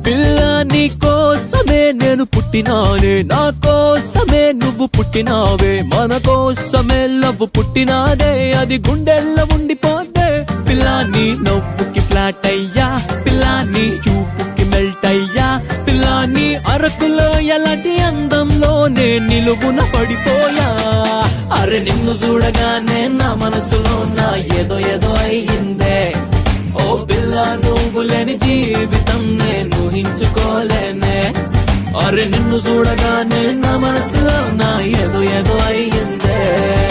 పిల్ల నీ కోసమే నేను పుట్టినానే నా కోసమే నువ్వు పుట్టినావే మన కోసమే లవ్వు పుట్టినాదే అది గుండెల్లో ఉండిపోతే పిల్ల నీ నవ్వుకి ఫ్లాట్ అయ్యా పిల్ల నీ చూపుకి మెల్ట్ అయ్యా పిల్ల నీ అరకులో ఎలాంటి అందంలో నేను నిలువున పడిపోయా అరే నిన్ను చూడగానే నా మనసులో నా ఏదో ఏదో అయ్యిందే ఓ పిల్ల నువ్వు లేని జీవితం నేను ఊహించుకోలేనే అరే నిన్ను చూడగానే నా మనసులో నా ఏదో ఏదో అయ్యిందే